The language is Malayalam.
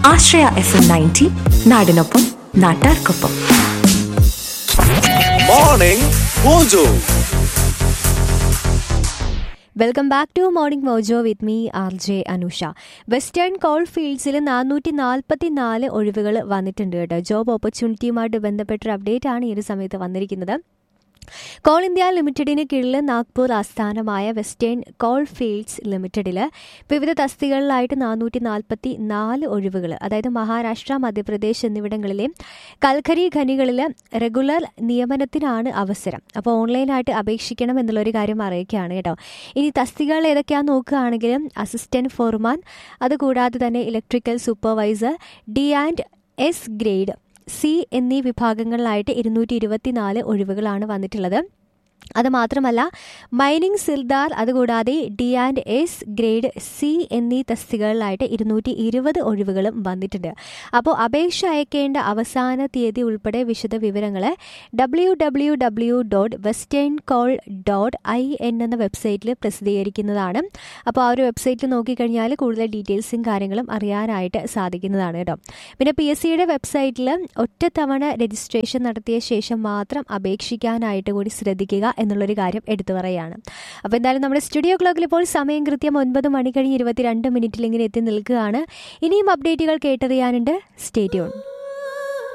ആശ്രയ എഫ് എം നയൻറ്റി നാടിനൊപ്പം നാട്ടാർക്കൊപ്പം morning mojo welcome back to morning mojo with me R J Anusha western coal ഫീൽഡ്സിൽ നാനൂറ്റി നാൽപ്പത്തി നാല് ഒഴിവുകൾ വന്നിട്ടുണ്ട് കേട്ടോ ജോബ് ഓപ്പർച്യൂണിറ്റിയുമായിട്ട് ബന്ധപ്പെട്ടൊരു അപ്ഡേറ്റ് ആണ് ഈ ഒരു സമയത്ത് വന്നിരിക്കുന്നത് കോൾ ഇന്ത്യ ലിമിറ്റഡിന് കീഴിൽ നാഗ്പൂർ ആസ്ഥാനമായ വെസ്റ്റേൺ കോൾ ഫീൽഡ്സ് ലിമിറ്റഡിൽ വിവിധ തസ്തികകളിലായിട്ട് നാനൂറ്റി നാൽപ്പത്തി നാല് ഒഴിവുകൾ അതായത് മഹാരാഷ്ട്ര മധ്യപ്രദേശ് എന്നിവിടങ്ങളിലെ കൽക്കരി ഖനികളിൽ റെഗുലർ നിയമനത്തിനാണ് അവസരം അപ്പോൾ ഓൺലൈനായിട്ട് അപേക്ഷിക്കണം എന്നുള്ളൊരു കാര്യം അറിയിക്കുകയാണ് കേട്ടോ ഇനി തസ്തികകൾ ഏതൊക്കെയാണെന്ന് നോക്കുകയാണെങ്കിൽ അസിസ്റ്റന്റ് ഫോർമാൻ അതുകൂടാതെ തന്നെ electrical supervisor D and S grade C എന്നീ വിഭാഗങ്ങളിലായിട്ട് ഇരുന്നൂറ്റി ഇരുപത്തിനാല് ഒഴിവുകളാണ് വന്നിട്ടുള്ളത് അത് മാത്രമല്ല മൈനിങ് സിൽദാർ അതുകൂടാതെ D and S grade C എന്നീ തസ്തികകളിലായിട്ട് ഇരുന്നൂറ്റി ഇരുപത് ഒഴിവുകളും വന്നിട്ടുണ്ട് അപ്പോൾ അപേക്ഷ അയക്കേണ്ട അവസാന തീയതി ഉൾപ്പെടെ വിശദ വിവരങ്ങൾ W W W dot western coal dot I N എന്ന വെബ്സൈറ്റിൽ പ്രസിദ്ധീകരിക്കുന്നതാണ് അപ്പോൾ ആ ഒരു വെബ്സൈറ്റിൽ നോക്കിക്കഴിഞ്ഞാൽ കൂടുതൽ ഡീറ്റെയിൽസും കാര്യങ്ങളും അറിയാനായിട്ട് സാധിക്കുന്നതാണ് കേട്ടോ പിന്നെ പി എസ് സിയുടെ വെബ്സൈറ്റിൽ ഒറ്റത്തവണ രജിസ്ട്രേഷൻ നടത്തിയ ശേഷം മാത്രം അപേക്ഷിക്കാനായിട്ട് കൂടി ശ്രദ്ധിക്കുക എന്നുള്ളൊരു കാര്യം എടുത്തു പറയുകയാണ് അപ്പോൾ എന്തായാലും നമ്മുടെ സ്റ്റുഡിയോ ക്ലോക്കിൽ ഇപ്പോൾ സമയം കൃത്യം ഒൻപത് മണി കഴിഞ്ഞ് ഇരുപത്തിരണ്ട് മിനിറ്റിൽ ഇങ്ങനെ എത്തി നിൽക്കുകയാണ് ഇനിയും അപ്ഡേറ്റുകൾ കേട്ടറിയാനുണ്ട് സ്റ്റേറ്റ്യൂൺ